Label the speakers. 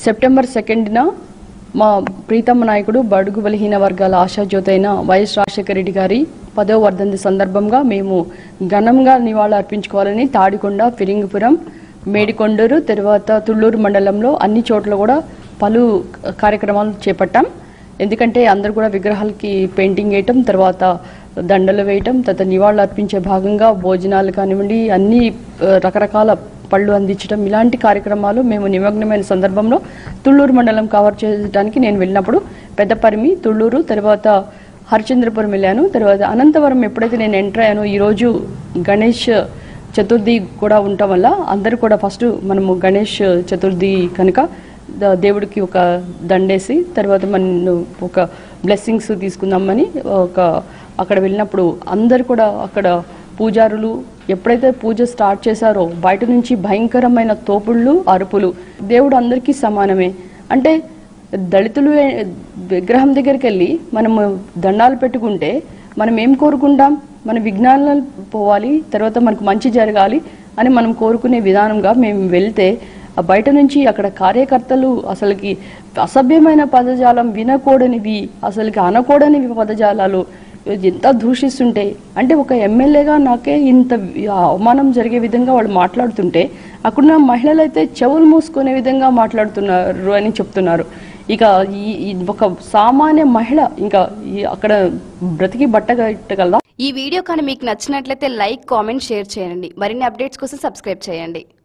Speaker 1: September సెకండ్న మా ప్రీతమ్మ నాయకుడు బడుగు బలహీన వర్గాల ఆశాజ్యోతి అయిన వైఎస్ రాజశేఖర రెడ్డి గారి పదవ వర్ధంతి సందర్భంగా మేము ఘనంగా నివాళులు అర్పించుకోవాలని తాడికొండ ఫిరింగిపురం మేడికొండూరు తర్వాత తుళ్ళూరు మండలంలో అన్ని చోట్ల కూడా పలు కార్యక్రమాలు చేపట్టాం ఎందుకంటే అందరు కూడా విగ్రహాలకి పెయింటింగ్ వేయటం తర్వాత దండలు వేయటం తర్వాత నివాళులు అర్పించే భాగంగా భోజనాలు కానివ్వండి అన్ని ఆ, రకరకాల పళ్ళు అందించడం ఇలాంటి కార్యక్రమాలు మేము నిమగ్నమైన సందర్భంలో తుళ్ళూరు మండలం కవర్ చేయడానికి నేను వెళ్ళినప్పుడు పెద్దపరిమి తుళ్ళూరు తర్వాత హరిచంద్రపురం వెళ్ళాను తర్వాత అనంతవరం ఎప్పుడైతే నేను ఎంటర్ అయ్యానో ఈరోజు గణేష్ చతుర్థి కూడా ఉండటం వల్ల అందరూ కూడా ఫస్ట్ మనము గణేష్ చతుర్థి కనుక ద- దేవుడికి ఒక దండేసి తర్వాత మన ఒక బ్లెస్సింగ్స్ తీసుకుందామని ఒక అక్కడ వెళ్ళినప్పుడు అందరు కూడా అక్కడ పూజారులు ఎప్పుడైతే పూజ స్టార్ట్ చేశారో బయట నుంచి భయంకరమైన తోపుళ్ళు అరుపులు దేవుడు అందరికీ సమానమే అంటే దళితులు ఏ- విగ్రహం దగ్గరికి వెళ్ళి మనము దండాలు పెట్టుకుంటే మనం ఏం కోరుకుంటాం మన విజ్ఞానాలు పోవాలి తర్వాత మనకు మంచి జరగాలి అని మనం కోరుకునే విధానంగా మేము వెళ్తే ఆ బయట నుంచి అక్కడ కార్యకర్తలు అసలుకి అసభ్యమైన పదజాలం వినకూడనివి అసలుకి అనకూడనివి పదజాలాలు ఎంత దూషిస్తుంటే అంటే ఒక ఎమ్మెల్యేగా నాకే ఇంత వి- అవమానం జరిగే విధంగా వాళ్ళు మాట్లాడుతుంటే అక్కడున్న మహిళలు అయితే చెవులు మూసుకునే విధంగా మాట్లాడుతున్నారు అని చెప్తున్నారు ఇక ఈ ఈ ఒక సామాన్య మహిళ ఇంకా ఈ అక్కడ బ్రతికి బట్టగట్టగలదా
Speaker 2: ఈ వీడియో కానీ మీకు నచ్చినట్లయితే లైక్ కామెంట్ షేర్ చేయండి మరిన్ని అప్డేట్స్ కోసం సబ్స్క్రైబ్ చేయండి